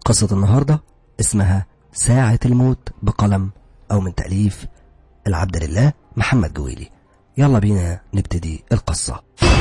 قصة النهاردة اسمها ساعة الموت بقلم أو من تأليف العبد لله محمد جويلي يلا بينا نبتدي القصة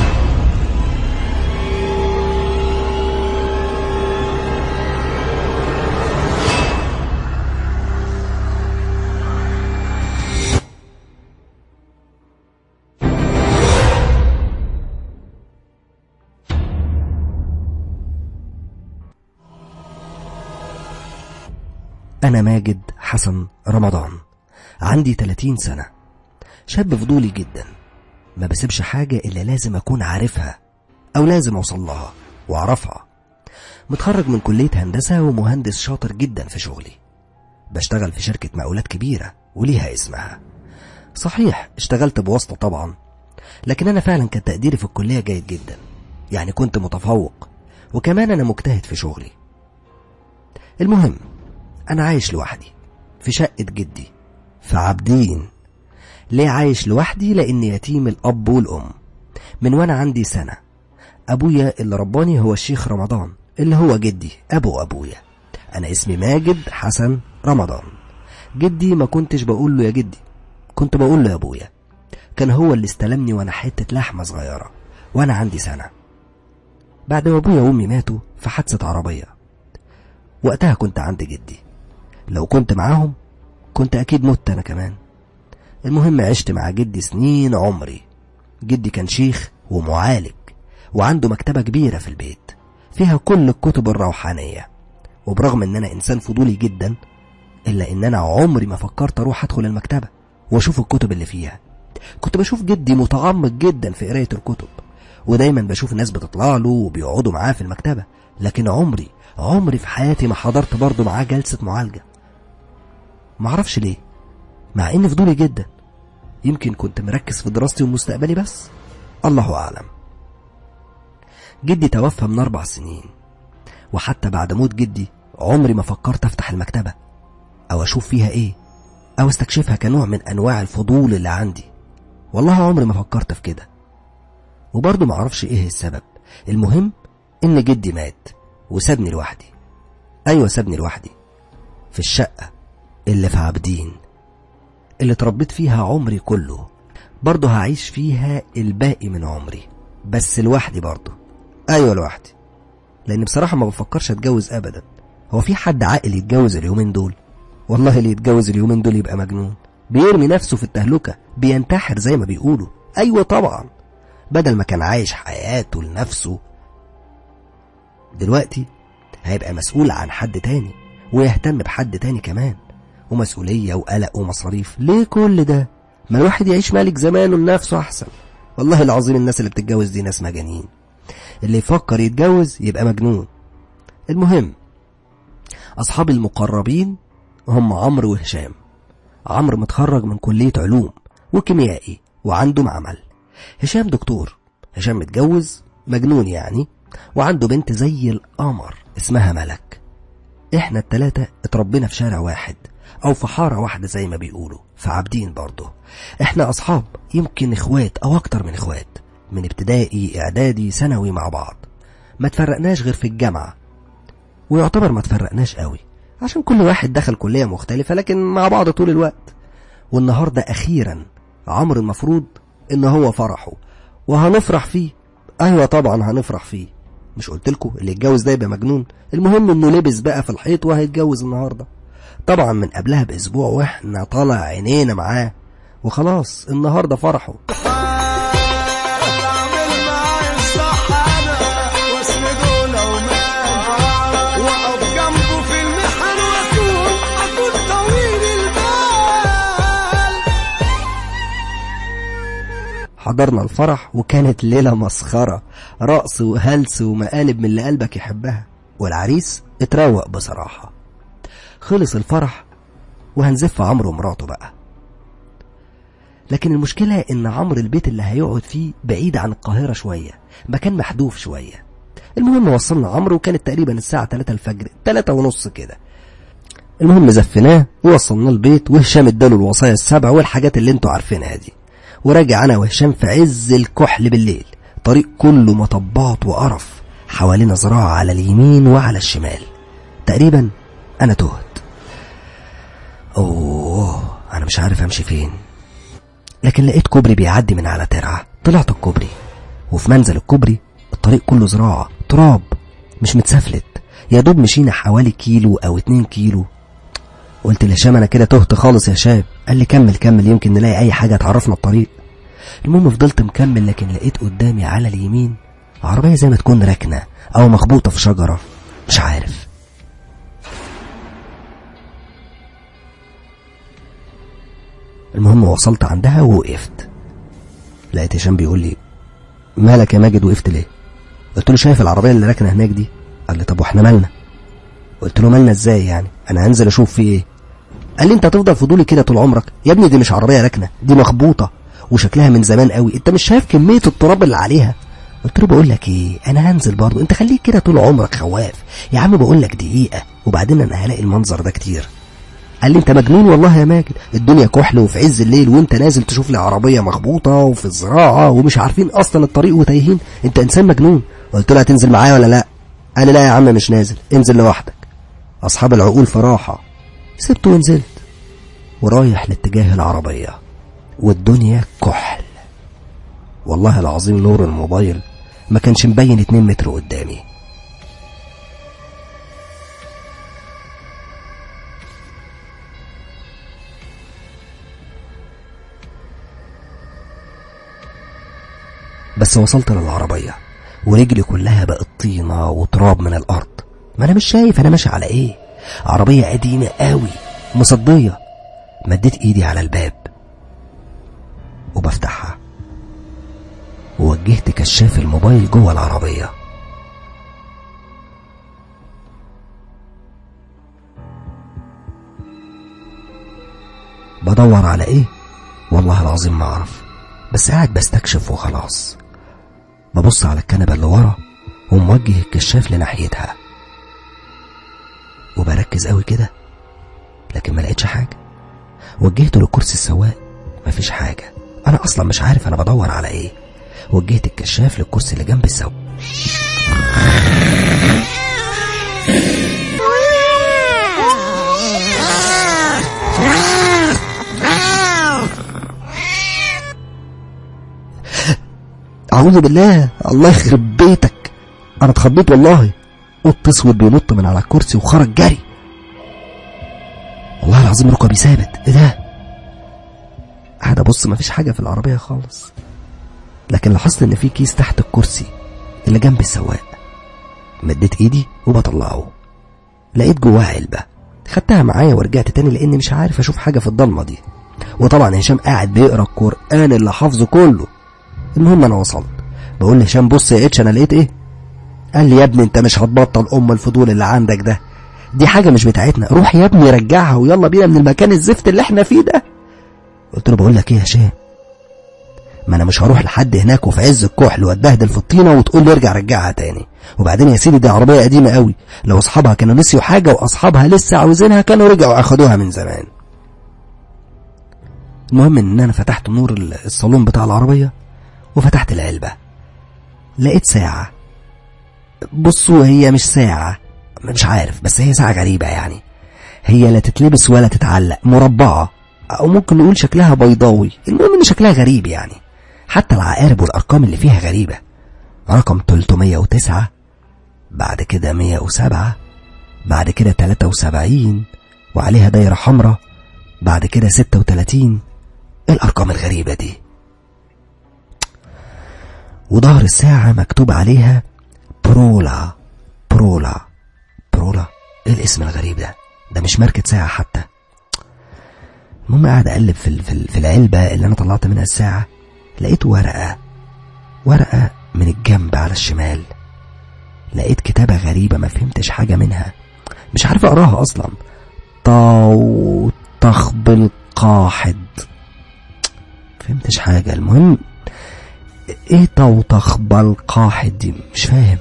أنا ماجد حسن رمضان عندي 30 سنة شاب فضولي جدا ما بسيبش حاجة إلا لازم أكون عارفها أو لازم أوصل لها وأعرفها متخرج من كلية هندسة ومهندس شاطر جدا في شغلي بشتغل في شركة مقاولات كبيرة وليها اسمها صحيح اشتغلت بواسطة طبعا لكن أنا فعلا كان تقديري في الكلية جيد جدا يعني كنت متفوق وكمان أنا مجتهد في شغلي المهم أنا عايش لوحدي في شقة جدي في عابدين ليه عايش لوحدي لأن يتيم الأب والأم من وأنا عندي سنة أبويا اللي رباني هو الشيخ رمضان اللي هو جدي أبو أبويا أنا اسمي ماجد حسن رمضان جدي ما كنتش بقول له يا جدي كنت بقول له يا أبويا كان هو اللي استلمني وأنا حتة لحمة صغيرة وأنا عندي سنة بعد ما أبويا وأمي ماتوا في حادثة عربية وقتها كنت عند جدي لو كنت معاهم كنت أكيد مت أنا كمان المهم عشت مع جدي سنين عمري جدي كان شيخ ومعالج وعنده مكتبة كبيرة في البيت فيها كل الكتب الروحانية وبرغم ان انا انسان فضولي جدا الا ان انا عمري ما فكرت اروح ادخل المكتبة واشوف الكتب اللي فيها كنت بشوف جدي متعمق جدا في قراية الكتب ودايما بشوف ناس بتطلع له وبيقعدوا معاه في المكتبة لكن عمري عمري في حياتي ما حضرت برضه معاه جلسة معالجة معرفش ليه مع اني فضولي جدا يمكن كنت مركز في دراستي ومستقبلي بس الله اعلم جدي توفى من اربع سنين وحتى بعد موت جدي عمري ما فكرت افتح المكتبة او اشوف فيها ايه او استكشفها كنوع من انواع الفضول اللي عندي والله عمري ما فكرت في كده وبرضه معرفش ايه السبب المهم ان جدي مات وسابني لوحدي ايوه سابني لوحدي في الشقة اللي في عابدين اللي اتربيت فيها عمري كله برضه هعيش فيها الباقي من عمري بس لوحدي برضه ايوه لوحدي لان بصراحة ما بفكرش اتجوز ابدا هو في حد عاقل يتجوز اليومين دول والله اللي يتجوز اليومين دول يبقى مجنون بيرمي نفسه في التهلكة بينتحر زي ما بيقولوا ايوه طبعا بدل ما كان عايش حياته لنفسه دلوقتي هيبقى مسؤول عن حد تاني ويهتم بحد تاني كمان ومسؤولية وقلق ومصاريف ليه كل ده ما الواحد يعيش مالك زمانه لنفسه أحسن والله العظيم الناس اللي بتتجوز دي ناس مجانين اللي يفكر يتجوز يبقى مجنون المهم أصحابي المقربين هم عمرو وهشام عمرو متخرج من كلية علوم وكيميائي وعنده معمل هشام دكتور هشام متجوز مجنون يعني وعنده بنت زي القمر اسمها ملك احنا التلاتة اتربينا في شارع واحد او في حارة واحدة زي ما بيقولوا في عابدين برضه احنا اصحاب يمكن اخوات او اكتر من اخوات من ابتدائي اعدادي ثانوي مع بعض ما تفرقناش غير في الجامعة ويعتبر ما تفرقناش قوي عشان كل واحد دخل كلية مختلفة لكن مع بعض طول الوقت والنهاردة اخيرا عمرو المفروض ان هو فرحه وهنفرح فيه ايوه طبعا هنفرح فيه مش قلت لكم اللي يتجوز ده يبقى مجنون المهم انه لبس بقى في الحيط وهيتجوز النهارده طبعا من قبلها باسبوع واحنا طالع عينينا معاه وخلاص النهارده فرحه اعمل معايا الصح انا واسنده لو مات واقف جنبه في المحن واكون اكون طويل البال حضرنا الفرح وكانت ليلة مسخرة رقص وهلس ومقالب من اللي قلبك يحبها والعريس اتروق بصراحة خلص الفرح وهنزف عمرو ومراته بقى لكن المشكلة إن عمرو البيت اللي هيقعد فيه بعيد عن القاهرة شوية مكان محذوف شوية المهم وصلنا عمرو وكانت تقريبا الساعة 3 الفجر 3 ونص كده المهم زفناه ووصلناه البيت وهشام اداله الوصايا السبع والحاجات اللي انتوا عارفينها دي وراجع انا وهشام في عز الكحل بالليل طريق كله مطبات وقرف حوالينا زراعة على اليمين وعلى الشمال تقريبا انا تهت اوه انا مش عارف امشي فين لكن لقيت كوبري بيعدي من على ترعه طلعت الكوبري وفي منزل الكوبري الطريق كله زراعه تراب مش متسفلت يا دوب مشينا حوالي كيلو او اتنين كيلو قلت لهشام انا كده تهت خالص يا شاب قال لي كمل كمل يمكن نلاقي اي حاجه تعرفنا الطريق المهم فضلت مكمل لكن لقيت قدامي على اليمين عربيه زي ما تكون راكنه او مخبوطه في شجره مش عارف المهم وصلت عندها ووقفت لقيت هشام بيقول لي مالك يا ماجد وقفت ليه قلت له شايف العربيه اللي راكنه هناك دي قال لي طب واحنا مالنا قلت له مالنا ازاي يعني انا هنزل اشوف في ايه قال لي انت هتفضل فضولي كده طول عمرك يا ابني دي مش عربيه راكنه دي مخبوطه وشكلها من زمان قوي انت مش شايف كميه التراب اللي عليها قلت له بقول لك ايه انا هنزل برضه انت خليك كده طول عمرك خواف يا عم بقول لك دقيقه وبعدين انا هلاقي المنظر ده كتير قال لي انت مجنون والله يا ماجد الدنيا كحل وفي عز الليل وانت نازل تشوف لي عربيه مخبوطه وفي الزراعه ومش عارفين اصلا الطريق وتايهين انت انسان مجنون قلت له هتنزل معايا ولا لا قال لي لا يا عم مش نازل انزل لوحدك اصحاب العقول في راحه سبته ونزلت ورايح لاتجاه العربيه والدنيا كحل والله العظيم نور الموبايل ما كانش مبين 2 متر قدامي بس وصلت للعربية ورجلي كلها بقت طينة وتراب من الأرض ما أنا مش شايف أنا ماشي على إيه عربية قديمة قوي مصدية مديت إيدي على الباب وبفتحها ووجهت كشاف الموبايل جوه العربية بدور على ايه والله العظيم ما اعرف بس قاعد بستكشف وخلاص ببص على الكنبة اللي ورا وموجه الكشاف لناحيتها وبركز قوي كده لكن ما لقيتش حاجة وجهته لكرسي السواق مفيش حاجة أنا أصلا مش عارف أنا بدور على إيه وجهت الكشاف للكرسي اللي جنب السواق أعوذ بالله الله يخرب بيتك أنا اتخضيت والله قط أسود بينط من على الكرسي وخرج جري والله العظيم ركبي ثابت إيه ده؟ قاعد أبص مفيش حاجة في العربية خالص لكن لاحظت إن في كيس تحت الكرسي اللي جنب السواق مديت إيدي وبطلعه لقيت جواه علبة خدتها معايا ورجعت تاني لأني مش عارف أشوف حاجة في الضلمة دي وطبعا هشام قاعد بيقرا القرآن اللي حافظه كله المهم انا وصلت بقول لهشام بص يا اتش انا لقيت ايه قال لي يا ابني انت مش هتبطل ام الفضول اللي عندك ده دي حاجه مش بتاعتنا روح يا ابني رجعها ويلا بينا من المكان الزفت اللي احنا فيه ده قلت له بقول لك ايه يا هشام ما انا مش هروح لحد هناك وفي عز الكحل واتبهدل في الطينه وتقول لي ارجع رجعها تاني وبعدين يا سيدي دي عربيه قديمه قوي لو اصحابها كانوا نسيوا حاجه واصحابها لسه عاوزينها كانوا رجعوا اخدوها من زمان المهم ان انا فتحت نور الصالون بتاع العربيه وفتحت العلبة لقيت ساعة بصوا هي مش ساعة مش عارف بس هي ساعة غريبة يعني هي لا تتلبس ولا تتعلق مربعة أو ممكن نقول شكلها بيضاوي المهم إن شكلها غريب يعني حتى العقارب والأرقام اللي فيها غريبة رقم 309 بعد كده 107 بعد كده 73 وعليها دايرة حمراء بعد كده 36 ايه الأرقام الغريبة دي وظهر الساعة مكتوب عليها برولا برولا برولا ايه الاسم الغريب ده ده مش ماركة ساعة حتى المهم قاعد اقلب في في في العلبة اللي انا طلعت منها الساعة لقيت ورقة ورقة من الجنب على الشمال لقيت كتابة غريبة ما فهمتش حاجة منها مش عارف اقراها اصلا طاو تخبل قاحد فهمتش حاجة المهم ايه طوطخ بالقاحد دي مش فاهم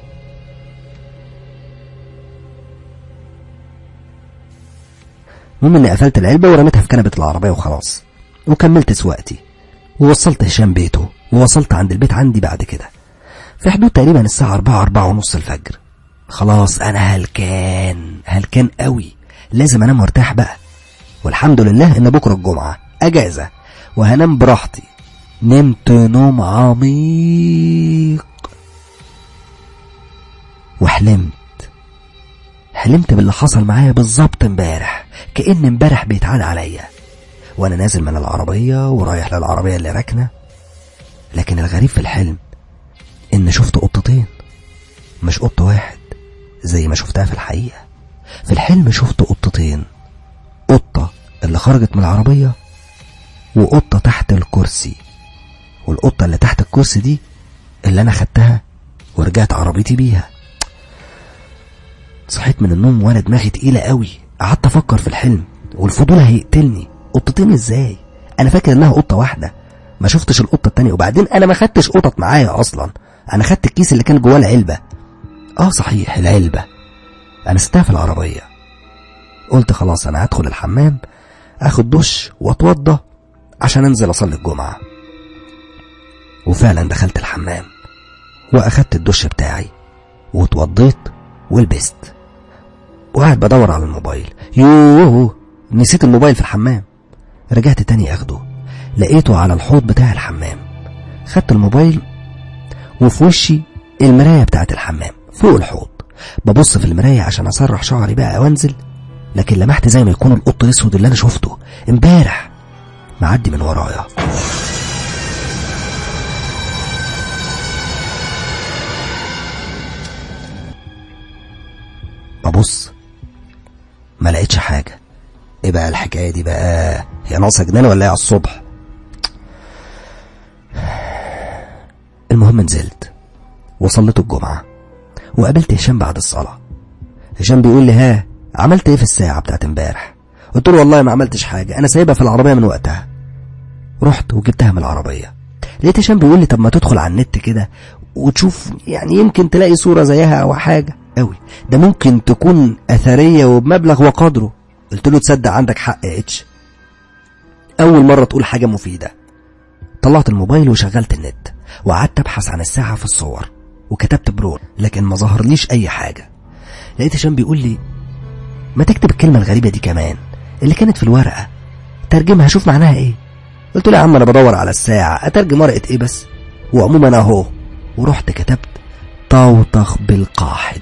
المهم اني قفلت العلبة ورميتها في كنبة العربية وخلاص وكملت سواقتي ووصلت هشام بيته ووصلت عند البيت عندي بعد كده في حدود تقريبا الساعة أربعة أربعة ونص الفجر خلاص أنا هلكان تعبان قوي لازم انام وارتاح بقى والحمد لله ان بكره الجمعه اجازه وهنام براحتي نمت نوم عميق وحلمت حلمت باللي حصل معايا بالظبط امبارح كأن امبارح بيتعاد عليا وانا نازل من العربية ورايح للعربية اللي راكنة لكن الغريب في الحلم ان شفت قطتين مش قط واحد زي ما شفتها في الحقيقة في الحلم شفت قطتين قطة اللي خرجت من العربية وقطة تحت الكرسي والقطة اللي تحت الكرسي دي اللي أنا خدتها ورجعت عربيتي بيها صحيت من النوم وأنا دماغي تقيلة قوي قعدت أفكر في الحلم والفضول هيقتلني قطتين إزاي أنا فاكر إنها قطة واحدة ما شفتش القطة التانية وبعدين أنا ما خدتش قطط معايا أصلا أنا خدت الكيس اللي كان جواه العلبة آه صحيح العلبة أنا ستها في العربية قلت خلاص أنا هدخل الحمام أخد دش وأتوضى عشان أنزل أصلي الجمعة وفعلا دخلت الحمام وأخدت الدش بتاعي واتوضيت ولبست وقاعد بدور على الموبايل يوه نسيت الموبايل في الحمام رجعت تاني أخده لقيته على الحوض بتاع الحمام خدت الموبايل وفي وشي المراية بتاعت الحمام فوق الحوض ببص في المراية عشان أسرح شعري بقى وأنزل لكن لمحت زي ما يكون القط الأسود اللي أنا شفته امبارح معدي من ورايا ببص ما لقيتش حاجة ايه بقى الحكاية دي بقى هي ناقصة جنان ولا ايه على الصبح المهم نزلت وصليت الجمعة وقابلت هشام بعد الصلاة هشام بيقول لي ها عملت ايه في الساعة بتاعت امبارح قلت له والله ما عملتش حاجة انا سايبها في العربية من وقتها رحت وجبتها من العربية لقيت هشام بيقول لي طب ما تدخل على النت كده وتشوف يعني يمكن تلاقي صورة زيها او حاجة قوي ده ممكن تكون اثرية وبمبلغ وقدره قلت له تصدق عندك حق يا اتش اول مرة تقول حاجة مفيدة طلعت الموبايل وشغلت النت وقعدت ابحث عن الساعة في الصور وكتبت برول لكن ما ظهرليش اي حاجة لقيت هشام بيقول لي ما تكتب الكلمة الغريبة دي كمان اللي كانت في الورقة ترجمها شوف معناها ايه قلت له يا عم انا بدور على الساعة اترجم ورقة ايه بس وعموما اهو ورحت كتبت طوطخ بالقاحد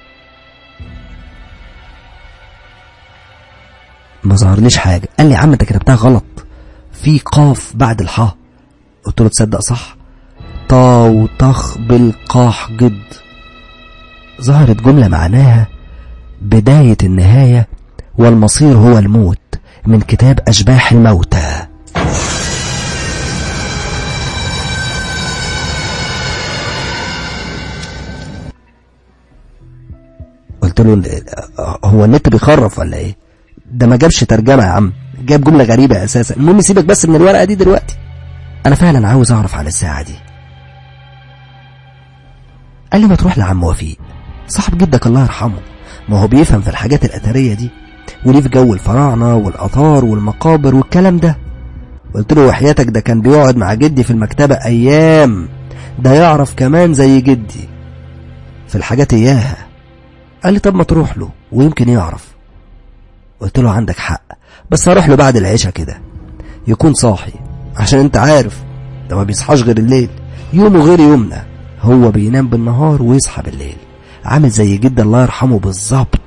ما ظهرليش حاجة قال لي يا عم انت كتبتها غلط في قاف بعد الحاء قلت له تصدق صح طوطخ بالقاح جد ظهرت جملة معناها بداية النهاية والمصير هو الموت من كتاب أشباح الموتى قلت له هو النت بيخرف ولا ايه ده ما جابش ترجمة يا عم جاب جملة غريبة أساسا المهم سيبك بس من الورقة دي دلوقتي أنا فعلا عاوز أعرف عن الساعة دي قال لي ما تروح لعم وفيق صاحب جدك الله يرحمه ما هو بيفهم في الحاجات الأثرية دي وليه في جو الفراعنة والآثار والمقابر والكلام ده قلت له وحياتك ده كان بيقعد مع جدي في المكتبة أيام ده يعرف كمان زي جدي في الحاجات إياها قال لي طب ما تروح له ويمكن يعرف قلت له عندك حق بس هروح له بعد العشاء كده يكون صاحي عشان انت عارف ده ما بيصحاش غير الليل يومه غير يومنا هو بينام بالنهار ويصحى بالليل عامل زي جد الله يرحمه بالظبط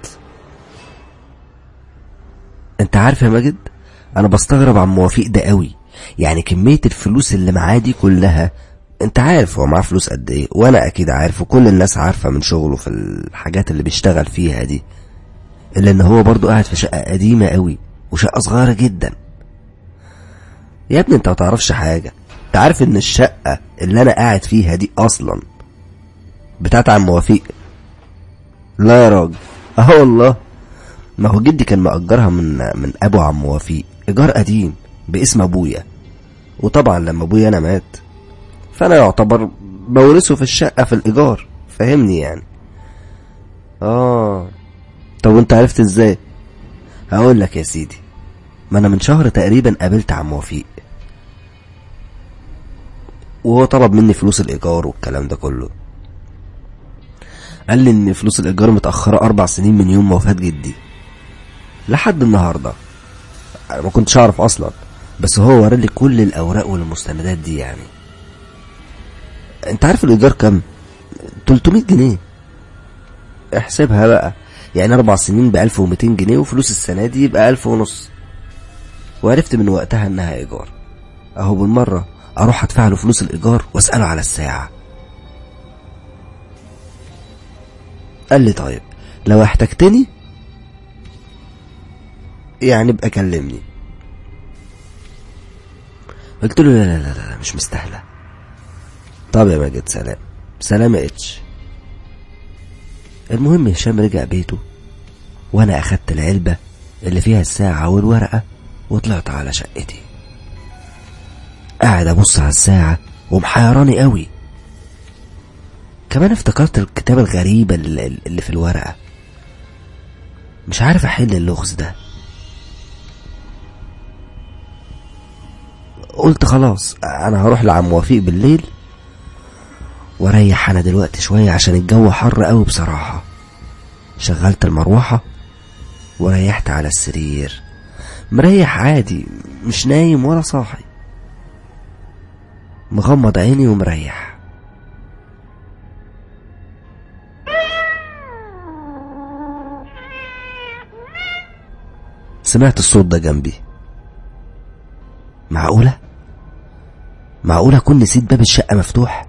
انت عارف يا ماجد انا بستغرب عن موافق ده قوي يعني كمية الفلوس اللي معاه دي كلها انت عارف هو معاه فلوس قد ايه وانا اكيد عارف وكل الناس عارفة من شغله في الحاجات اللي بيشتغل فيها دي الا ان هو برضو قاعد في شقة قديمة قوي وشقة صغيرة جدا يا ابني انت ما تعرفش حاجة انت عارف ان الشقة اللي انا قاعد فيها دي اصلا بتاعت عم وفيق لا يا راجل اه والله ما هو جدي كان مأجرها من من ابو عم وفيق ايجار قديم باسم ابويا وطبعا لما ابويا انا مات فانا يعتبر بورثه في الشقة في الايجار فاهمني يعني اه طب وانت عرفت ازاي هقول لك يا سيدي ما انا من شهر تقريبا قابلت عم وفيق وهو طلب مني فلوس الايجار والكلام ده كله قال لي ان فلوس الايجار متاخره اربع سنين من يوم وفاه جدي لحد النهارده انا ما كنتش اعرف اصلا بس هو ورالي كل الاوراق والمستندات دي يعني انت عارف الايجار كام 300 جنيه احسبها بقى يعني اربع سنين ب 1200 جنيه وفلوس السنه دي يبقى 1000 ونص وعرفت من وقتها انها ايجار اهو بالمره اروح ادفع له فلوس الايجار واساله على الساعه قال لي طيب لو احتجتني يعني ابقى كلمني قلت له لا لا لا لا مش مستاهله طب يا ماجد سلام سلام يا اتش المهم هشام رجع بيته وانا اخدت العلبة اللي فيها الساعة والورقة وطلعت على شقتي قاعد ابص على الساعة ومحيراني قوي كمان افتكرت الكتاب الغريب اللي اللي في الورقة مش عارف احل اللغز ده قلت خلاص انا هروح لعم وفيق بالليل واريح انا دلوقتي شوية عشان الجو حر قوي بصراحة شغلت المروحة وريحت على السرير مريح عادي مش نايم ولا صاحي مغمض عيني ومريح سمعت الصوت ده جنبي معقولة؟ معقولة أكون نسيت باب الشقة مفتوح؟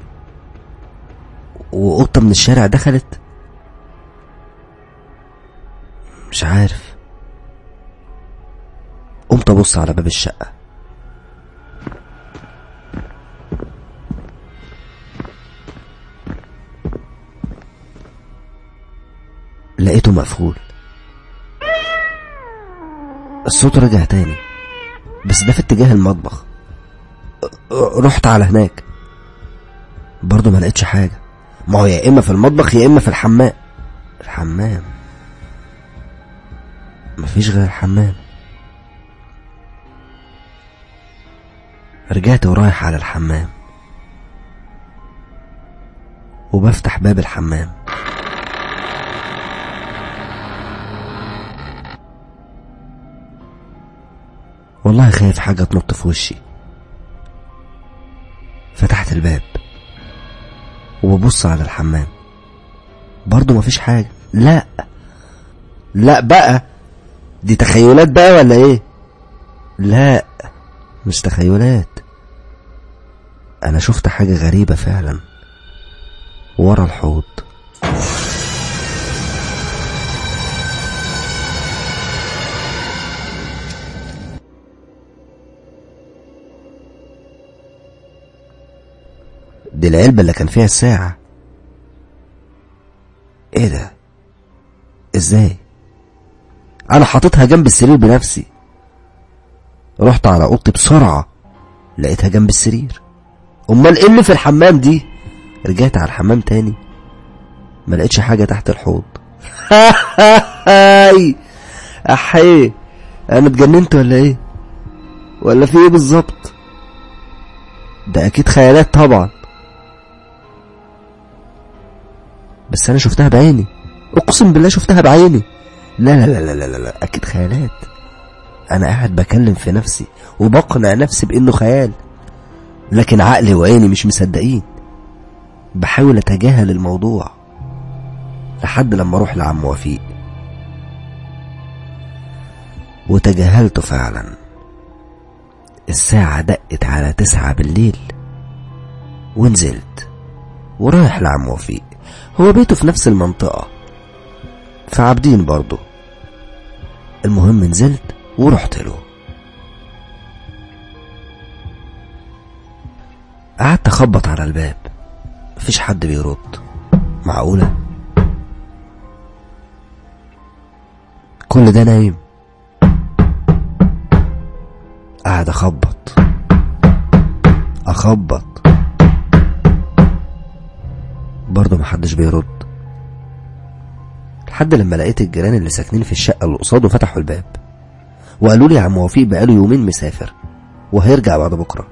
وقطة من الشارع دخلت مش عارف قمت أبص على باب الشقة لقيته مقفول الصوت رجع تاني بس ده في اتجاه المطبخ رحت على هناك برضه ما لقيتش حاجة ما هو يا إما في المطبخ يا إما في الحمام الحمام مفيش غير الحمام رجعت ورايح على الحمام وبفتح باب الحمام والله خايف حاجة تنط في وشي فتحت الباب وببص على الحمام برضه مفيش حاجة لا لا بقى دي تخيلات بقى ولا ايه لا مش تخيلات انا شفت حاجة غريبة فعلا ورا الحوض دي العلبة اللي كان فيها الساعة ايه ده ازاي انا حاططها جنب السرير بنفسي رحت على اوضتي بسرعة لقيتها جنب السرير امال ايه اللي في الحمام دي رجعت على الحمام تاني ما لقيتش حاجة تحت الحوض هاي احيه انا اتجننت ولا ايه ولا في ايه بالظبط ده اكيد خيالات طبعا بس انا شفتها بعيني اقسم بالله شفتها بعيني لا لا لا لا لا, لا. اكيد خيالات انا قاعد بكلم في نفسي وبقنع نفسي بانه خيال لكن عقلي وعيني مش مصدقين بحاول اتجاهل الموضوع لحد لما اروح لعم وفيق وتجاهلته فعلا الساعة دقت على تسعة بالليل ونزلت ورايح لعم وفيق هو بيته في نفس المنطقة في عابدين برضه المهم نزلت ورحت له قعدت اخبط على الباب مفيش حد بيرد معقولة كل ده نايم قاعد اخبط اخبط برضه محدش بيرد لحد لما لقيت الجيران اللي ساكنين في الشقة اللي قصاده فتحوا الباب وقالوا لي يا عم وفيق بقاله يومين مسافر وهيرجع بعد بكرة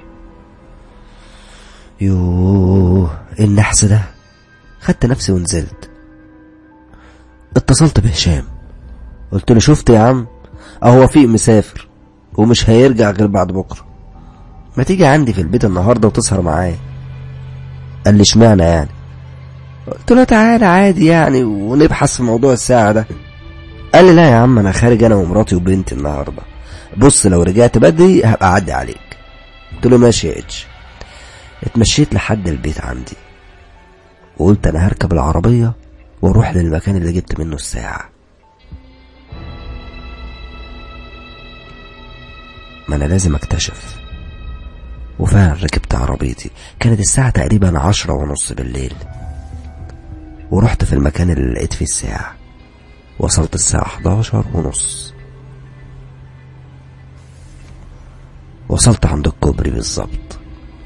يوه إيه النحس ده خدت نفسي ونزلت اتصلت بهشام قلت له شفت يا عم اهو وفيق مسافر ومش هيرجع غير بعد بكره ما تيجي عندي في البيت النهارده وتسهر معايا قال لي اشمعنى يعني قلت له تعالى عادي يعني ونبحث في موضوع الساعة ده قال لي لا يا عم انا خارج انا ومراتي وبنتي النهارده بص لو رجعت بدري هبقى اعدي عليك قلت له ماشي يا اتش اتمشيت لحد البيت عندي وقلت انا هركب العربية واروح للمكان اللي جبت منه الساعة ما انا لازم اكتشف وفعلا ركبت عربيتي كانت الساعة تقريبا عشرة ونص بالليل ورحت في المكان اللي لقيت فيه الساعة وصلت الساعة 11 ونص وصلت عند الكوبري بالظبط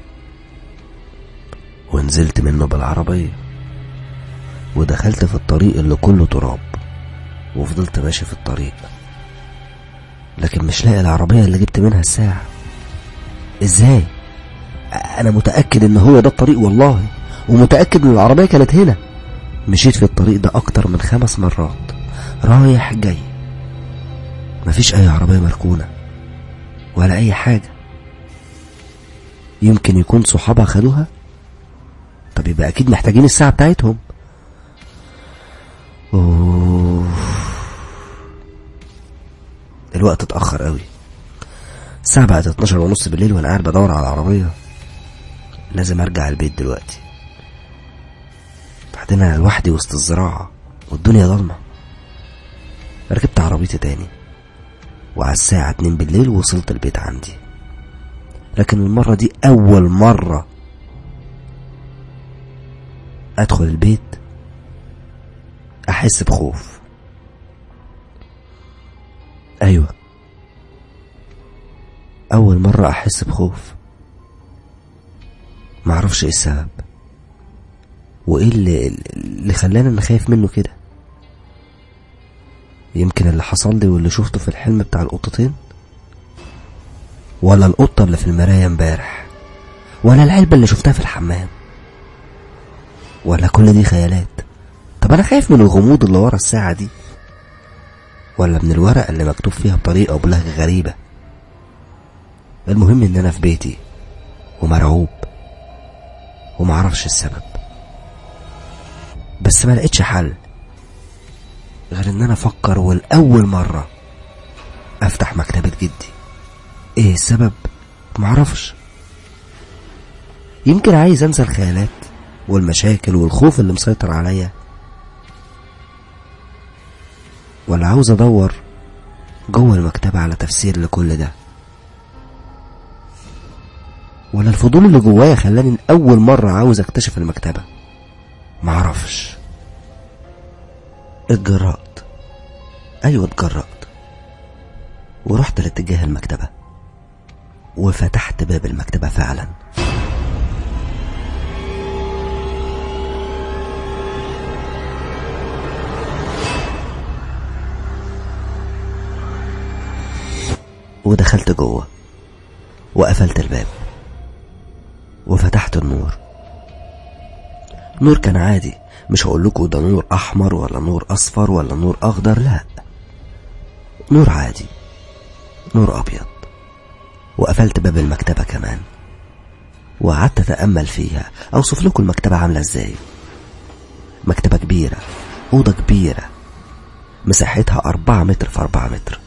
ونزلت منه بالعربية ودخلت في الطريق اللي كله تراب وفضلت ماشي في الطريق لكن مش لاقي العربية اللي جبت منها الساعة ازاي انا متأكد ان هو ده الطريق والله ومتأكد ان العربية كانت هنا مشيت في الطريق ده اكتر من خمس مرات رايح جاي مفيش اي عربية مركونة ولا اي حاجة يمكن يكون صحابها خدوها طب يبقى اكيد محتاجين الساعة بتاعتهم أوه. الوقت اتأخر قوي الساعة بقت 12 ونص بالليل وانا قاعد بدور على العربية لازم ارجع البيت دلوقتي بعدين انا لوحدي وسط الزراعة والدنيا ضلمة ركبت عربيتي تاني وعلى الساعة اتنين بالليل وصلت البيت عندي لكن المرة دي أول مرة أدخل البيت أحس بخوف أيوة أول مرة أحس بخوف معرفش إيه السبب وإيه اللي, اللي خلاني أنا خايف منه كده يمكن اللي حصل لي واللي شفته في الحلم بتاع القطتين ولا القطة اللي في المراية امبارح ولا العلبة اللي شفتها في الحمام ولا كل دي خيالات طب انا خايف من الغموض اللي ورا الساعة دي ولا من الورقة اللي مكتوب فيها بطريقة وبلهجة غريبة المهم ان انا في بيتي ومرعوب ومعرفش السبب بس ما لقيتش حل غير ان انا افكر والاول مرة افتح مكتبة جدي ايه السبب معرفش يمكن عايز انسى الخيالات والمشاكل والخوف اللي مسيطر عليا ولا عاوز ادور جوه المكتبة على تفسير لكل ده ولا الفضول اللي جوايا خلاني اول مرة عاوز اكتشف المكتبة معرفش اتجرأت ايوه اتجرأت ورحت لاتجاه المكتبة وفتحت باب المكتبة فعلا ودخلت جوه وقفلت الباب وفتحت النور نور كان عادي مش هقول لكم ده نور احمر ولا نور اصفر ولا نور اخضر لا نور عادي نور ابيض وقفلت باب المكتبة كمان وقعدت اتامل فيها اوصف لكم المكتبة عاملة ازاي مكتبة كبيرة اوضة كبيرة مساحتها أربعة متر في أربعة متر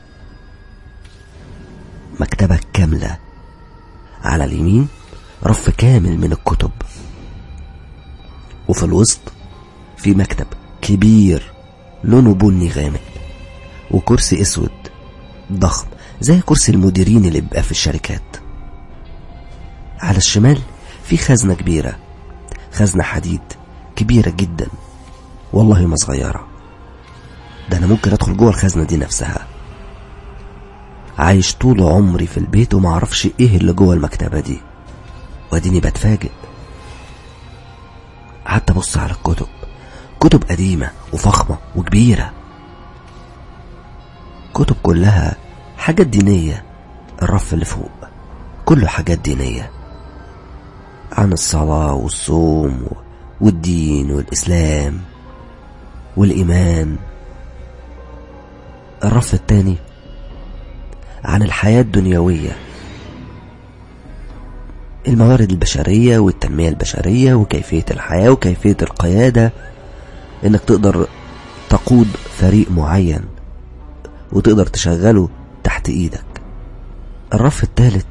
مكتبة كاملة على اليمين رف كامل من الكتب وفي الوسط في مكتب كبير لونه بني غامق وكرسي اسود ضخم زي كرسي المديرين اللي بيبقى في الشركات على الشمال في خزنة كبيرة خزنة حديد كبيرة جدا والله ما صغيرة ده أنا ممكن أدخل جوه الخزنة دي نفسها عايش طول عمري في البيت ومعرفش إيه اللي جوه المكتبة دي واديني بتفاجئ قعدت أبص على الكتب كتب قديمة وفخمة وكبيرة كتب كلها حاجات دينية الرف اللي فوق كله حاجات دينية عن الصلاة والصوم والدين والإسلام والإيمان الرف التاني عن الحياة الدنيوية الموارد البشرية والتنمية البشرية وكيفية الحياة وكيفية القيادة انك تقدر تقود فريق معين وتقدر تشغله تحت ايدك الرف الثالث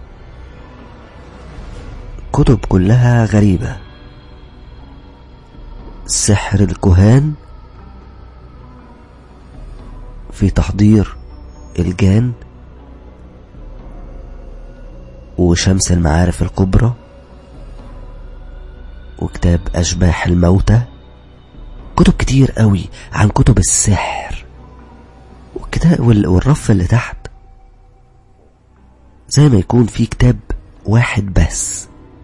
كتب كلها غريبة سحر الكهان في تحضير الجان وشمس المعارف الكبرى وكتاب أشباح الموتى كتب كتير قوي عن كتب السحر والكتاب وال- والرف اللي تحت زي ما يكون في كتاب واحد بس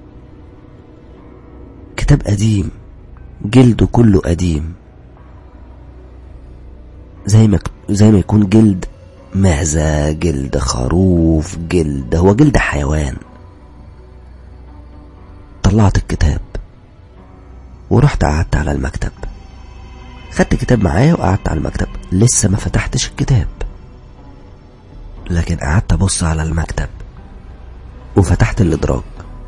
كتاب قديم جلده كله قديم زي ما زي ما يكون جلد معزة جلد خروف جلد هو جلد حيوان طلعت الكتاب ورحت قعدت على المكتب خدت كتاب معايا وقعدت على المكتب لسه ما فتحتش الكتاب لكن قعدت ابص على المكتب وفتحت الادراج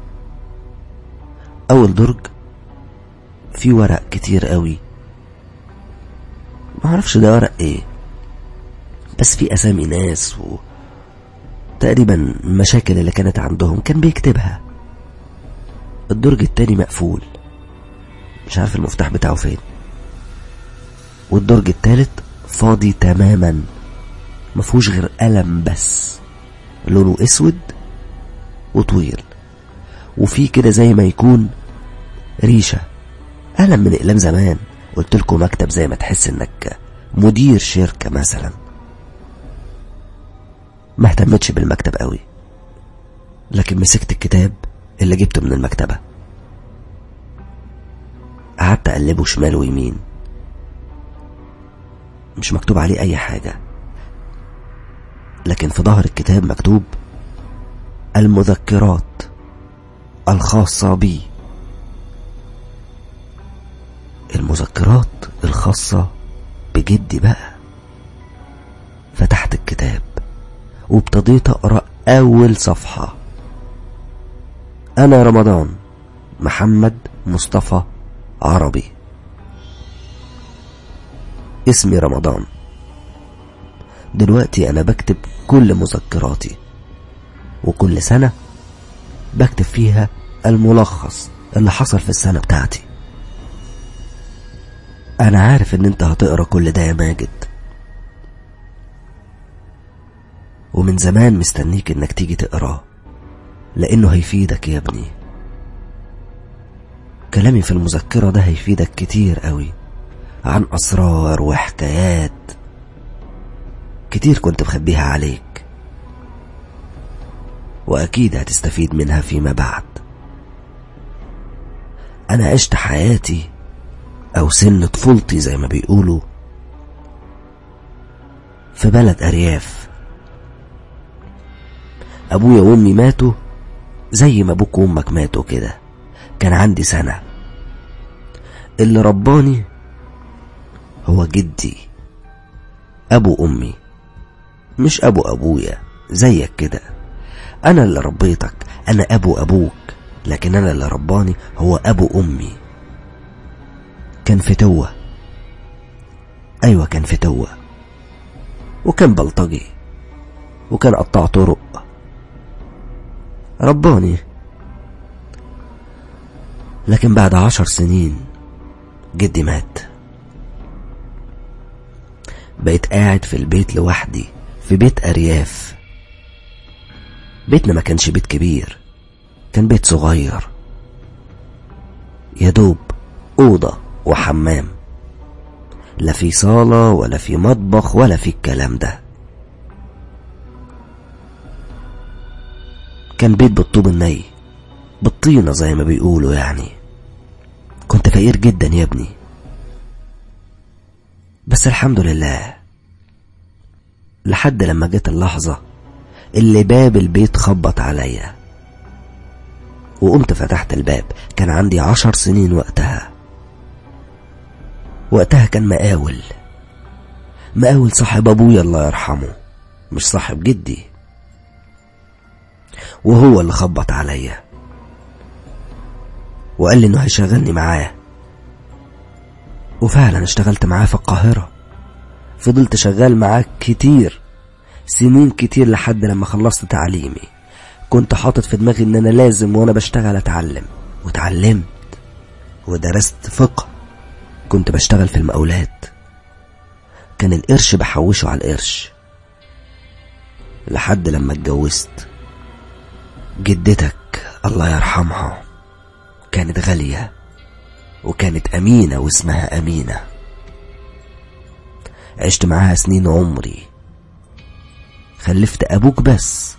اول درج فيه ورق كتير قوي ما اعرفش ده ورق ايه بس في اسامي ناس و تقريبا المشاكل اللي كانت عندهم كان بيكتبها الدرج التاني مقفول مش عارف المفتاح بتاعه فين والدرج التالت فاضي تماما مفهوش غير قلم بس لونه اسود وطويل وفي كده زي ما يكون ريشة قلم من اقلام زمان قلت لكم مكتب زي ما تحس انك مدير شركة مثلا ما اهتمتش بالمكتب قوي لكن مسكت الكتاب اللي جبته من المكتبة قعدت اقلبه شمال ويمين مش مكتوب عليه اي حاجة لكن في ظهر الكتاب مكتوب المذكرات الخاصة بي المذكرات الخاصة بجدي بقى فتحت الكتاب وابتديت أقرأ أول صفحة أنا رمضان محمد مصطفى عربي اسمي رمضان دلوقتي أنا بكتب كل مذكراتي وكل سنة بكتب فيها الملخص اللي حصل في السنة بتاعتي أنا عارف إن أنت هتقرا كل ده يا ماجد ومن زمان مستنيك إنك تيجي تقراه لأنه هيفيدك يا ابني كلامي في المذكرة ده هيفيدك كتير قوي عن أسرار وحكايات كتير كنت مخبيها عليك وأكيد هتستفيد منها فيما بعد أنا عشت حياتي أو سن طفولتي زي ما بيقولوا في بلد أرياف أبويا وأمي ماتوا زي ما أبوك وأمك ماتوا كده كان عندي سنة اللي رباني هو جدي أبو أمي مش أبو أبويا زيك كده أنا اللي ربيتك أنا أبو أبوك لكن أنا اللي رباني هو أبو أمي كان فتوة أيوة كان فتوة وكان بلطجي وكان قطاع طرق رباني لكن بعد عشر سنين جدي مات بقيت قاعد في البيت لوحدي في بيت أرياف بيتنا ما كانش بيت كبير كان بيت صغير يا دوب أوضة وحمام لا في صالة ولا في مطبخ ولا في الكلام ده كان بيت بالطوب الني بالطينة زي ما بيقولوا يعني كنت فقير جدا يا ابني بس الحمد لله لحد لما جت اللحظة اللي باب البيت خبط عليا وقمت فتحت الباب كان عندي عشر سنين وقتها وقتها كان مقاول مقاول صاحب ابويا الله يرحمه مش صاحب جدي وهو اللي خبط عليا وقال لي انه هيشغلني معاه وفعلا اشتغلت معاه في القاهرة فضلت شغال معاه كتير سنين كتير لحد لما خلصت تعليمي كنت حاطط في دماغي ان انا لازم وانا بشتغل اتعلم وتعلمت ودرست فقه كنت بشتغل في المقاولات كان القرش بحوشه على القرش لحد لما اتجوزت جدتك الله يرحمها كانت غالية وكانت أمينة واسمها أمينة عشت معاها سنين عمري خلفت أبوك بس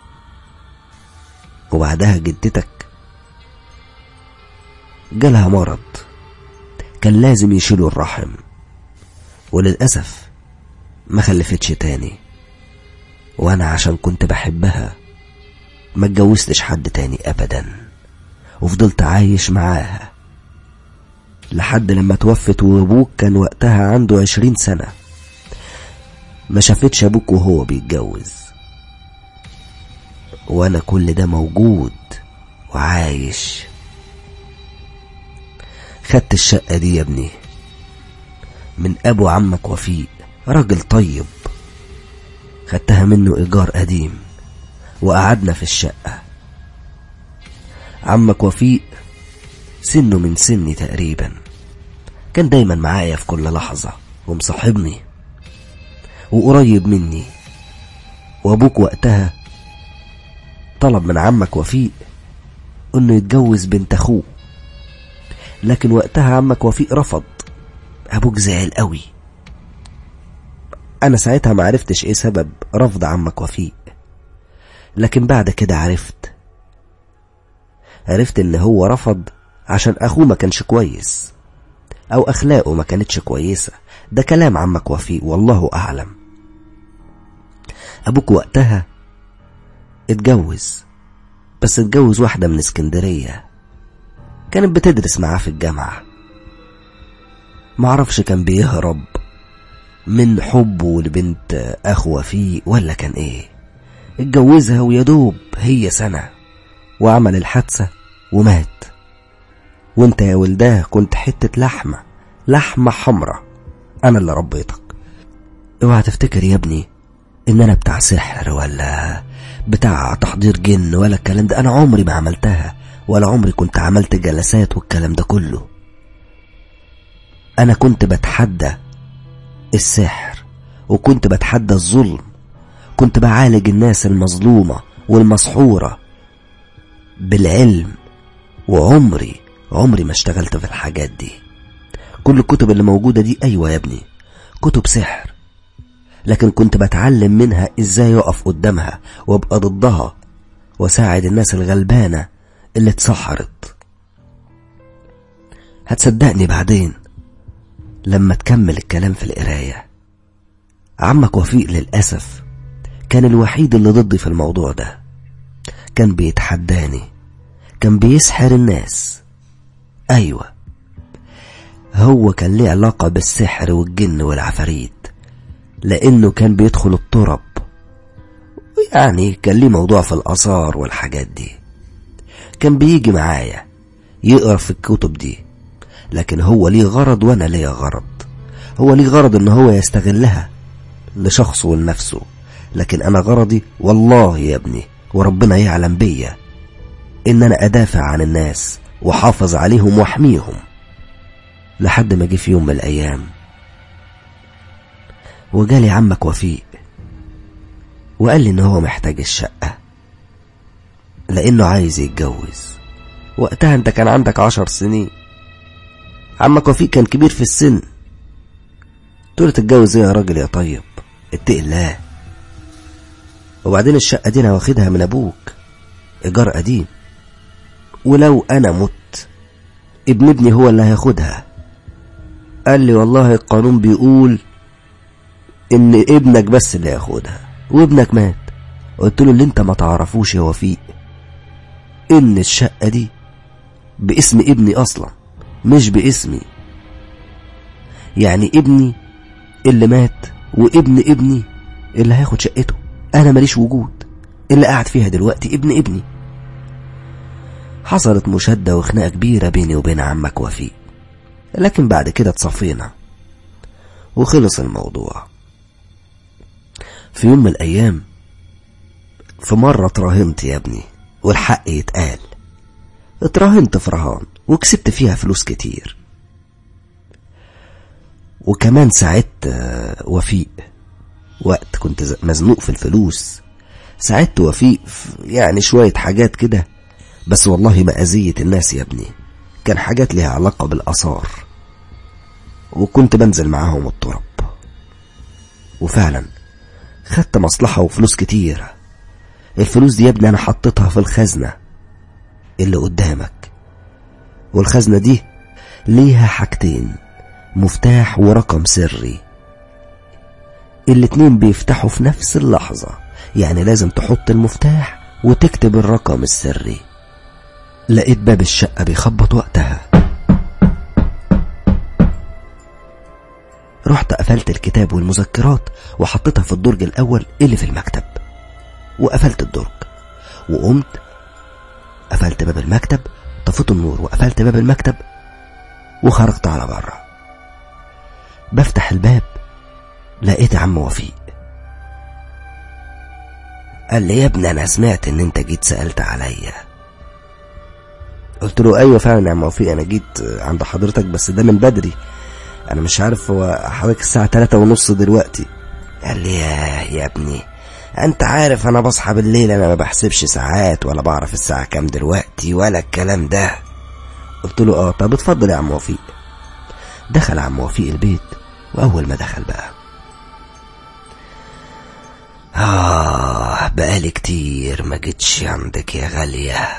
وبعدها جدتك جالها مرض كان لازم يشيلوا الرحم وللأسف ما خلفتش تاني وأنا عشان كنت بحبها ما اتجوزتش حد تاني أبدا وفضلت عايش معاها لحد لما توفت وابوك كان وقتها عنده عشرين سنة ما شافتش ابوك وهو بيتجوز وانا كل ده موجود وعايش خدت الشقة دي يا ابني من ابو عمك وفيق راجل طيب خدتها منه ايجار قديم وقعدنا في الشقة عمك وفيق سنه من سني تقريبا كان دايما معايا في كل لحظة ومصاحبني وقريب مني وابوك وقتها طلب من عمك وفيق انه يتجوز بنت اخوه لكن وقتها عمك وفيق رفض ابوك زعل قوي انا ساعتها ما عرفتش ايه سبب رفض عمك وفيق لكن بعد كده عرفت عرفت ان هو رفض عشان اخوه ما كانش كويس او اخلاقه ما كانتش كويسة ده كلام عمك وفيق والله اعلم ابوك وقتها اتجوز بس اتجوز واحدة من اسكندرية كانت بتدرس معاه في الجامعة معرفش كان بيهرب من حبه لبنت اخو وفيق ولا كان ايه اتجوزها ويدوب هي سنة وعمل الحادثة ومات وانت يا ولداه كنت حتة لحمة لحمة حمرة انا اللي ربيتك اوعى تفتكر يا ابني ان انا بتاع سحر ولا بتاع تحضير جن ولا الكلام ده انا عمري ما عملتها ولا عمري كنت عملت جلسات والكلام ده كله انا كنت بتحدى السحر وكنت بتحدى الظلم كنت بعالج الناس المظلومة والمسحورة بالعلم وعمري عمري ما اشتغلت في الحاجات دي كل الكتب اللي موجودة دي أيوة يا ابني كتب سحر لكن كنت بتعلم منها ازاي اقف قدامها وابقى ضدها واساعد الناس الغلبانة اللي اتسحرت هتصدقني بعدين لما تكمل الكلام في القراية عمك وفيق للأسف كان الوحيد اللي ضدي في الموضوع ده كان بيتحداني كان بيسحر الناس أيوة هو كان ليه علاقة بالسحر والجن والعفاريت لأنه كان بيدخل الترب يعني كان ليه موضوع في الآثار والحاجات دي كان بيجي معايا يقرا في الكتب دي لكن هو ليه غرض وانا ليا غرض هو ليه غرض ان هو يستغلها لشخصه ولنفسه لكن انا غرضي والله يا ابني وربنا يعلم بيا ان انا ادافع عن الناس وحافظ عليهم واحميهم لحد ما جه في يوم من الايام وجالي عمك وفيق وقال لي ان هو محتاج الشقة لانه عايز يتجوز وقتها انت كان عندك عشر سنين عمك وفيق كان كبير في السن قلت له تتجوز ايه يا راجل يا طيب اتقي الله وبعدين الشقة دي انا واخدها من ابوك ايجار قديم ولو انا مت ابن ابني هو اللي هياخدها قال لي والله القانون بيقول ان ابنك بس اللي هياخدها وابنك مات قلت له اللي انت ما تعرفوش يا وفيق ان الشقة دي باسم ابني اصلا مش باسمي يعني ابني اللي مات وابن ابني اللي هياخد شقته انا ماليش وجود اللي قاعد فيها دلوقتي ابن ابني حصلت مشادة وخناقة كبيرة بيني وبين عمك وفيق لكن بعد كده اتصفينا وخلص الموضوع في يوم من الأيام في مرة اتراهنت يا ابني والحق يتقال اتراهنت في رهان وكسبت فيها فلوس كتير وكمان ساعدت آه، وفيق وقت كنت ز- مزنوق في الفلوس ساعدت وفيق في يعني شوية حاجات كده بس والله ما أذية الناس يا ابني كان حاجات ليها علاقة بالآثار وكنت بنزل معاهم التراب وفعلا خدت مصلحة وفلوس كتير الفلوس دي يا ابني أنا حطيتها في الخزنة اللي قدامك والخزنة دي ليها حاجتين مفتاح ورقم سري الاتنين بيفتحوا في نفس اللحظة يعني لازم تحط المفتاح وتكتب الرقم السري لقيت باب الشقة بيخبط وقتها رحت قفلت الكتاب والمذكرات وحطيتها في الدرج الأول اللي في المكتب وقفلت الدرج وقمت قفلت باب المكتب طفيت النور وقفلت باب المكتب وخرجت على بره بفتح الباب لقيت عم وفيق قال لي يا ابني انا سمعت ان انت جيت سألت عليا قلت له ايوه فعلا يا عم وفيق انا جيت عند حضرتك بس ده من بدري انا مش عارف هو حضرتك الساعة تلاتة ونص دلوقتي قال لي يا يا ابني انت عارف انا بصحى بالليل انا ما بحسبش ساعات ولا بعرف الساعة كام دلوقتي ولا الكلام ده قلت له اه طب اتفضل يا عم وفيق دخل عم وفيق البيت واول ما دخل بقى آه بقالي كتير ما جيتش عندك يا غالية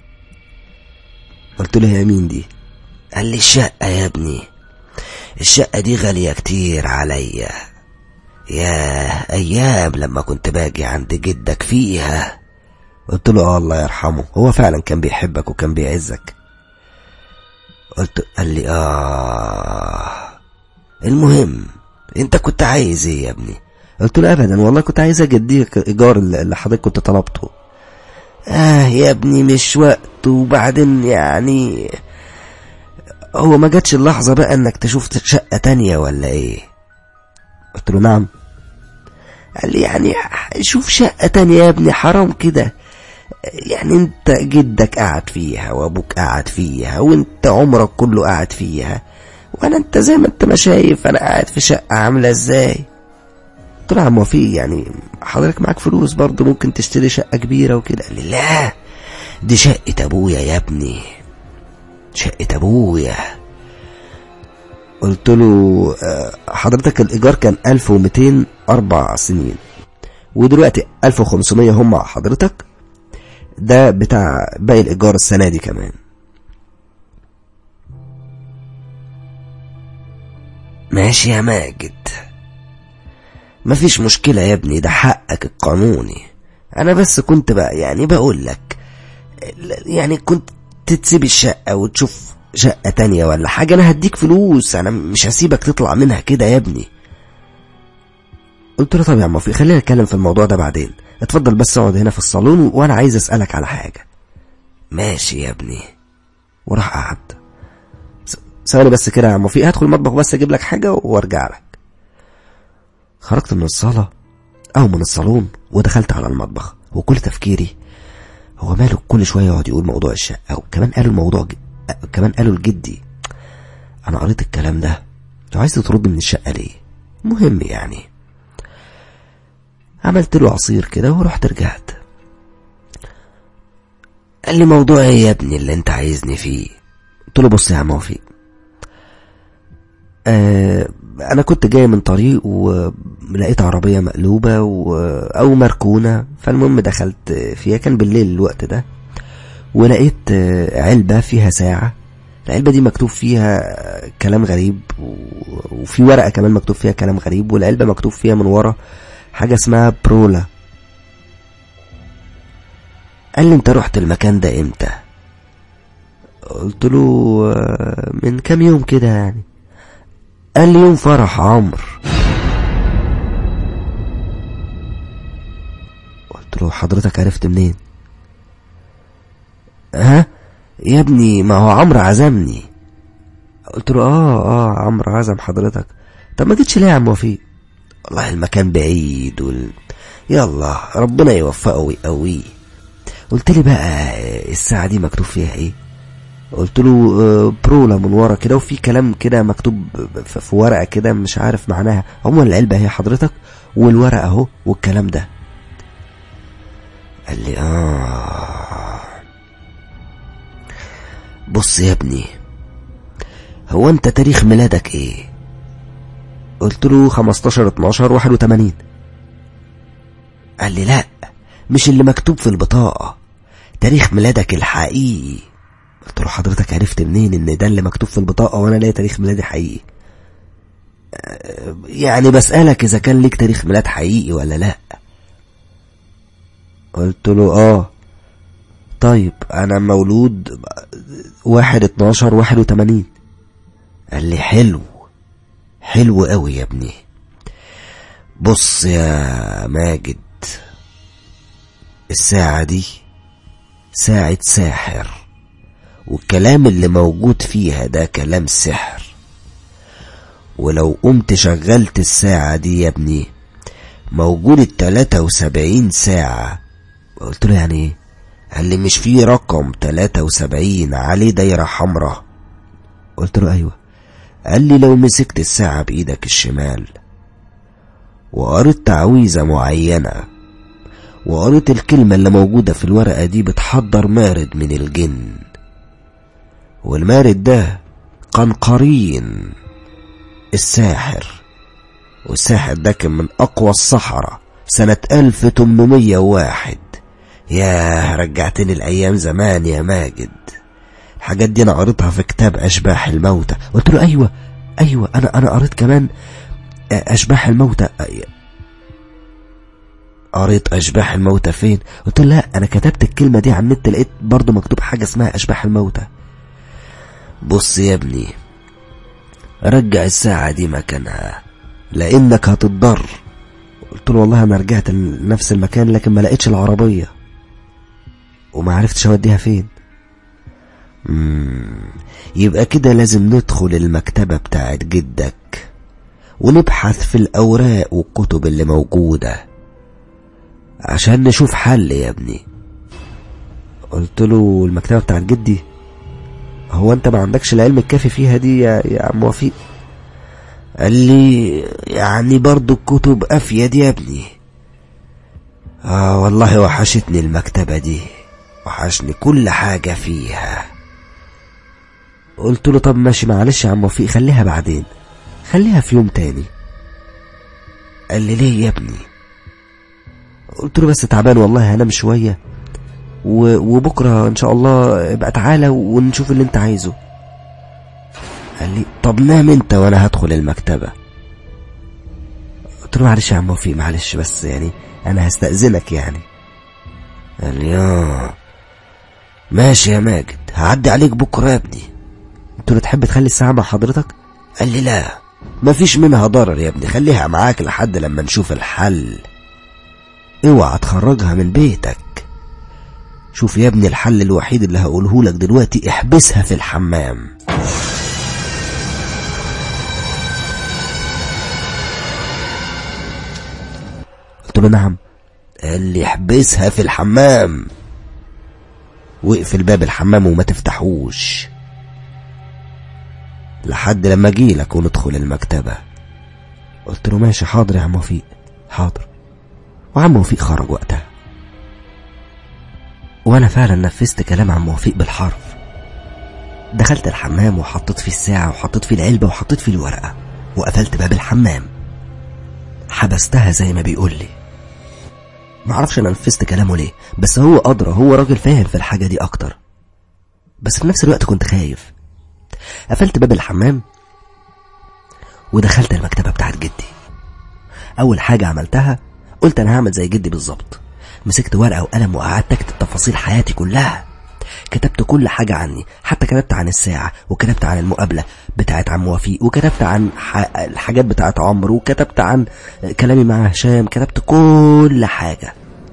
قلت له يا مين دي قال لي الشقة يا ابني الشقة دي غالية كتير عليا يا أيام لما كنت باجي عند جدك فيها قلت له آه الله يرحمه هو فعلا كان بيحبك وكان بيعزك قلت قال لي آه المهم انت كنت عايز ايه يا ابني قلت له ابدا والله كنت عايز اجديك ايجار اللي اللي حضرتك كنت طلبته اه يا ابني مش وقت وبعدين يعني هو ما جاتش اللحظة بقى انك تشوف شقة تانية ولا ايه قلت له نعم قال لي يعني شوف شقة تانية يا ابني حرام كده يعني انت جدك قاعد فيها وابوك قاعد فيها وانت عمرك كله قاعد فيها وانا انت زي ما انت ما شايف انا قاعد في شقة عاملة ازاي قلت له يا عم وفيق يعني حضرتك معاك فلوس برضه ممكن تشتري شقة كبيرة وكده قال لي لا دي شقة ابويا يا ابني شقة ابويا قلت له آه، حضرتك الايجار كان 1200 اربع سنين ودلوقتي 1500 هم مع حضرتك ده بتاع باقي الايجار السنة دي كمان ماشي يا ماجد مفيش مشكلة يا ابني ده حقك القانوني انا بس كنت بقى يعني بقول لك يعني كنت تسيب الشقة وتشوف شقة تانية ولا حاجة انا هديك فلوس انا مش هسيبك تطلع منها كده يا ابني قلت له طب يا عم وفيق خلينا نتكلم في الموضوع ده بعدين اتفضل بس اقعد هنا في الصالون وانا عايز اسألك على حاجة ماشي يا ابني وراح قعد س- ثواني بس كده يا عم وفيق هدخل المطبخ بس اجيب لك حاجة وارجع لك خرجت من الصالة أو من الصالون ودخلت على المطبخ وكل تفكيري هو ماله كل شوية يقعد يقول موضوع الشقة وكمان قالوا الموضوع ج... أ- كمان قالوا لجدي أنا قريت الكلام ده لو عايز تطردني من الشقة ليه مهم يعني عملت له عصير كده ورحت رجعت قال لي موضوع ايه يا ابني اللي انت عايزني فيه قلت له بص يا عم وفيق آه انا كنت جاي من طريق ولقيت عربية مقلوبة و... او مركونة فالمهم دخلت فيها كان بالليل الوقت ده ولقيت آه، علبة فيها ساعة العلبة دي مكتوب فيها آه، كلام غريب و... وفي ورقة كمان مكتوب فيها كلام غريب والعلبة مكتوب فيها من ورا حاجة اسمها برولا قال لي انت رحت المكان ده امتى قلت له آه، من كام يوم كده يعني قال لي يوم فرح عمرو قلت له حضرتك عرفت منين ها يا ابني ما هو عمرو عزمني قلت له اه اه عمرو عزم حضرتك طب ما جيتش ليه يا عم وفيق والله المكان بعيد وال... يلا ربنا يوفقه ويقويه قلت لي بقى الساعة دي مكتوب فيها ايه قلت له آه، برولا من ورا كده وفي كلام كده مكتوب ف- في ورقة كده مش عارف معناها عموما العلبة هي حضرتك والورقة اهو والكلام ده قال لي اه بص يا ابني هو انت تاريخ ميلادك ايه قلت له 15 12 81 قال لي لا مش اللي مكتوب في البطاقة تاريخ ميلادك الحقيقي قلت له حضرتك عرفت منين ان ده اللي مكتوب في البطاقة وانا ليا تاريخ ميلادي حقيقي أه، يعني بسألك اذا كان ليك تاريخ ميلاد حقيقي ولا لا قلت له اه طيب انا مولود واحد اتناشر واحد وتمانين قال لي حلو حلو قوي يا ابني بص يا ماجد الساعة دي ساعة ساحر والكلام اللي موجود فيها ده كلام سحر ولو قمت شغلت الساعة دي يا ابني موجود التلاتة وسبعين ساعة قلت له يعني ايه قال لي مش في رقم تلاتة وسبعين عليه دايرة حمراء قلت له ايوه قال لي لو مسكت الساعة بإيدك الشمال وقريت تعويذة معينة وقريت الكلمة اللي موجودة في الورقة دي بتحضر مارد من الجن والمارد ده كان قرين الساحر والساحر ده كان من أقوى السحرة سنة 1801 ياه رجعتني الأيام زمان يا ماجد الحاجات دي أنا قريتها في كتاب أشباح الموتى قلت له أيوة أيوة أنا أنا قريت كمان أشباح الموتى قريت أشباح الموتى فين قلت له لا أنا كتبت الكلمة دي على النت لقيت برضو مكتوب حاجة اسمها أشباح الموتى بص يا ابني رجع الساعة دي مكانها لأنك هتتضر قلت له والله أنا رجعت لنفس المكان لكن ما لقيتش العربية وما عرفتش أوديها فين مم. يبقى كده لازم ندخل المكتبة بتاعت جدك ونبحث في الأوراق والكتب اللي موجودة عشان نشوف حل يا ابني قلت له المكتبة بتاعت جدي هو انت ما عندكش العلم الكافي فيها دي يا, يا عم وفيق قال لي يعني برضو الكتب افيد يا ابني اه والله وحشتني المكتبة دي وحشني كل حاجة فيها قلت له طب ماشي معلش يا عم وفيق خليها بعدين خليها في يوم تاني قال لي ليه يا ابني قلت له بس تعبان والله هنام شوية و... وبكرة ان شاء الله ابقى تعالى ونشوف اللي انت عايزه قال لي طب نام انت وانا هدخل المكتبة قلت له معلش يا عم وفيق معلش بس يعني انا هستأذنك يعني قال لي اه ماشي يا ماجد هعدي عليك بكرة يا ابني قلت له تحب تخلي الساعة مع حضرتك قال لي لا مفيش منها ضرر يا ابني خليها معاك لحد لما نشوف الحل اوعى تخرجها من بيتك شوف يا ابني الحل الوحيد اللي هقوله لك دلوقتي احبسها في الحمام قلت له نعم قال لي احبسها في الحمام واقفل باب الحمام وما تفتحوش لحد لما اجيلك وندخل المكتبة قلت له ماشي حاضر يا عم وفيق حاضر وعم وفيق خرج وقتها وانا فعلا نفذت كلام عم وفيق بالحرف دخلت الحمام وحطيت فيه الساعة وحطيت فيه العلبة وحطيت فيه الورقة وقفلت باب الحمام حبستها زي ما بيقول لي معرفش انا نفذت كلامه ليه بس هو ادرى هو راجل فاهم في الحاجة دي اكتر بس في نفس الوقت كنت خايف قفلت باب الحمام ودخلت المكتبة بتاعت جدي اول حاجة عملتها قلت انا هعمل زي جدي بالظبط مسكت ورقة وقلم وقعدت اكتب تفاصيل حياتي كلها كتبت كل حاجة عني حتى كتبت عن الساعة وكتبت عن المقابلة بتاعت عم وفيق وكتبت عن ح... الحاجات بتاعت عمرو وكتبت عن كلامي مع هشام كتبت كل حاجة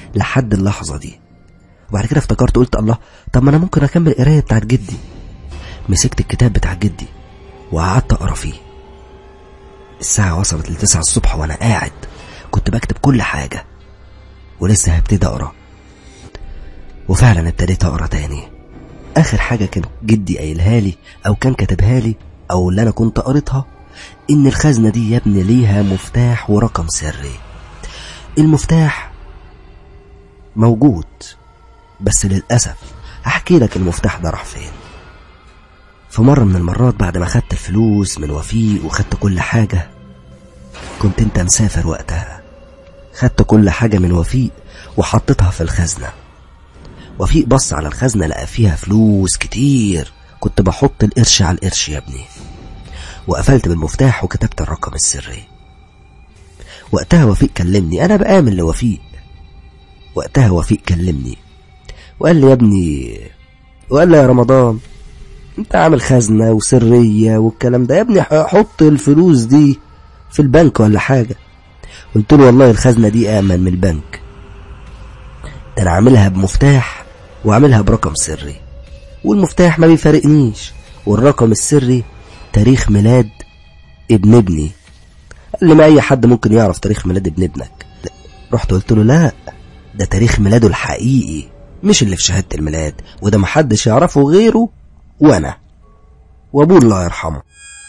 لحد اللحظة دي وبعد كده افتكرت قلت الله طب ما انا ممكن اكمل القرايه بتاعت جدي مسكت الكتاب بتاع جدي وقعدت اقرا فيه الساعه وصلت لتسعة الصبح وانا قاعد كنت بكتب كل حاجه ولسه هبتدي اقرا وفعلا ابتديت اقرا تاني اخر حاجه كان جدي قايلها لي او كان كاتبها لي او اللي انا كنت قريتها ان الخزنه دي يا ابني ليها مفتاح ورقم سري المفتاح موجود بس للأسف أحكي لك المفتاح ده راح فين في مرة من المرات بعد ما خدت الفلوس من وفيق وخدت كل حاجة كنت انت مسافر وقتها خدت كل حاجة من وفيق وحطيتها في الخزنة وفيق بص على الخزنة لقى فيها فلوس كتير كنت بحط القرش على القرش يا ابني وقفلت بالمفتاح وكتبت الرقم السري وقتها وفيق كلمني أنا بآمن لوفيق وقتها وفيق كلمني وقال لي يا ابني وقال لي يا رمضان انت عامل خزنة وسرية والكلام ده يا ابني حط الفلوس دي في البنك ولا حاجة قلت له والله الخزنة دي آمن من البنك ده أنا عاملها بمفتاح وعاملها برقم سري والمفتاح ما بيفارقنيش والرقم السري تاريخ ميلاد ابن ابني قال لي ما أي حد ممكن يعرف تاريخ ميلاد ابن ابنك رحت قلت له لا ده تاريخ ميلاده الحقيقي مش اللي في شهادة الميلاد وده محدش يعرفه غيره وانا وابوه الله يرحمه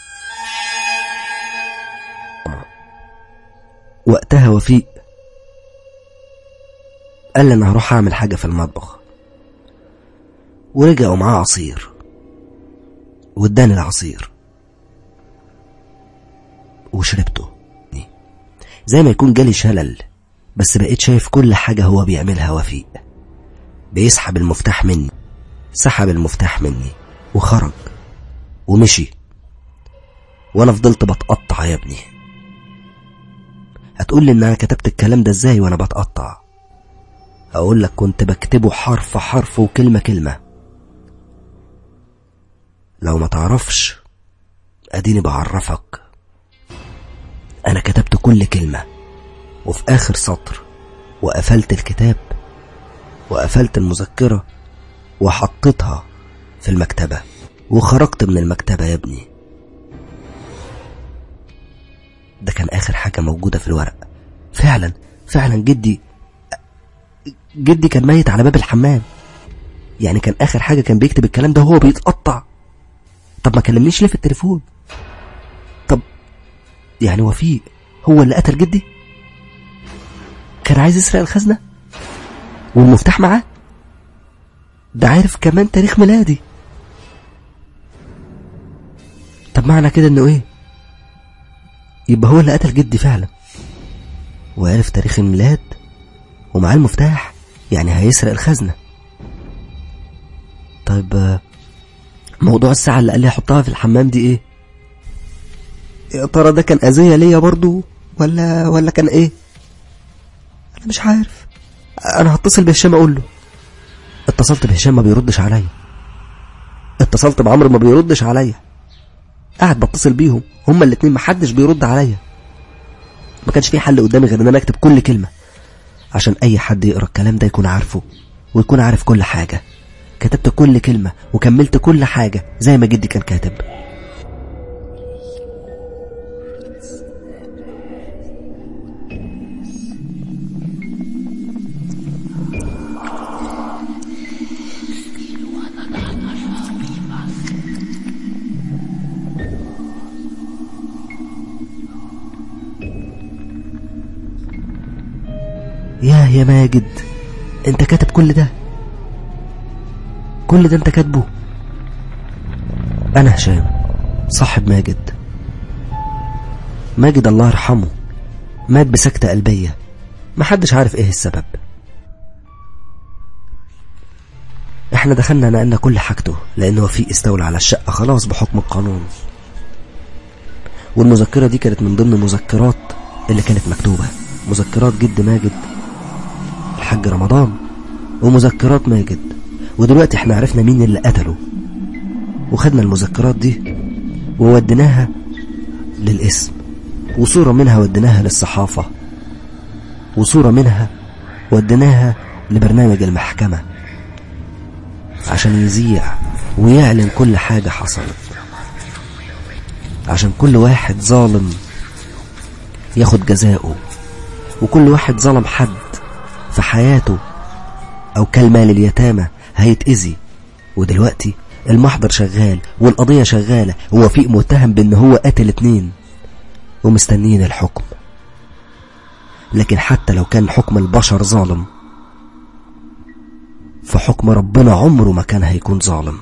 وقتها وفيق قال لي انا هروح اعمل حاجة في المطبخ ورجع ومعاه عصير واداني العصير وشربته زي ما يكون جالي شلل بس بقيت شايف كل حاجة هو بيعملها وفيق بيسحب المفتاح مني سحب المفتاح مني وخرج ومشي وانا فضلت بتقطع يا ابني هتقول لي ان انا كتبت الكلام ده ازاي وانا بتقطع اقول لك كنت بكتبه حرف حرف وكلمة كلمة لو ما تعرفش اديني بعرفك انا كتبت كل كلمة وفي اخر سطر وقفلت الكتاب وقفلت المذكرة وحطيتها في المكتبة وخرجت من المكتبة يا ابني ده كان آخر حاجة موجودة في الورق فعلا فعلا جدي جدي كان ميت على باب الحمام يعني كان آخر حاجة كان بيكتب الكلام ده وهو بيتقطع طب ما كلمنيش ليه في التليفون طب يعني وفيق هو اللي قتل جدي كان عايز يسرق الخزنة والمفتاح معاه ده عارف كمان تاريخ ميلادي طب معنى كده انه ايه يبقى هو اللي قتل جدي فعلا وعرف تاريخ الميلاد ومعاه المفتاح يعني هيسرق الخزنة طيب موضوع الساعة اللي قال لي احطها في الحمام دي ايه يا ترى ده كان اذية ليا برضو ولا ولا كان ايه انا مش عارف انا هتصل بهشام اقول له اتصلت بهشام ما بيردش عليا اتصلت بعمرو ما بيردش عليا قاعد بتصل بيهم هما الاتنين محدش بيرد عليا ما كانش في حل قدامي غير ان انا اكتب كل كلمه عشان اي حد يقرا الكلام ده يكون عارفه ويكون عارف كل حاجه كتبت كل كلمه وكملت كل حاجه زي ما جدي كان كاتب يا يا ماجد انت كاتب كل ده كل ده انت كاتبه انا هشام صاحب ماجد ماجد الله يرحمه مات بسكتة قلبية محدش عارف ايه السبب احنا دخلنا نقلنا كل حاجته لان وفيق استولى على الشقة خلاص بحكم القانون والمذكرة دي كانت من ضمن المذكرات اللي كانت مكتوبة مذكرات جد ماجد الحاج رمضان ومذكرات ماجد ودلوقتي احنا عرفنا مين اللي قتله وخدنا المذكرات دي ووديناها للاسم وصورة منها وديناها للصحافة وصورة منها وديناها لبرنامج المحكمة عشان يذيع ويعلن كل حاجة حصلت عشان كل واحد ظالم ياخد جزاؤه وكل واحد ظلم حد في حياته أو كالمال اليتامى هيتأذي ودلوقتي المحضر شغال والقضية شغالة ووفيق متهم بأن هو قتل اتنين ومستنيين الحكم لكن حتى لو كان حكم البشر ظالم فحكم ربنا عمره ما كان هيكون ظالم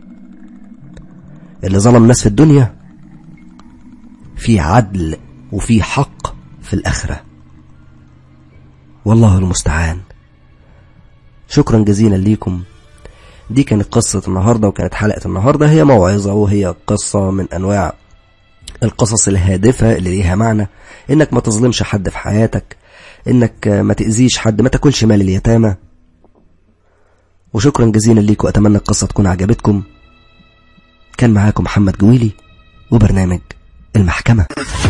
اللي ظلم ناس في الدنيا في عدل وفي حق في الآخرة والله المستعان شكرا جزيلا ليكم دي كانت قصة النهاردة وكانت حلقة النهاردة هي موعظة وهي قصة من أنواع القصص الهادفة اللي ليها معنى إنك ما تظلمش حد في حياتك إنك ما تأذيش حد ما تاكلش مال اليتامى وشكرا جزيلا ليكم أتمنى القصة تكون عجبتكم كان معاكم محمد جويلي وبرنامج المحكمة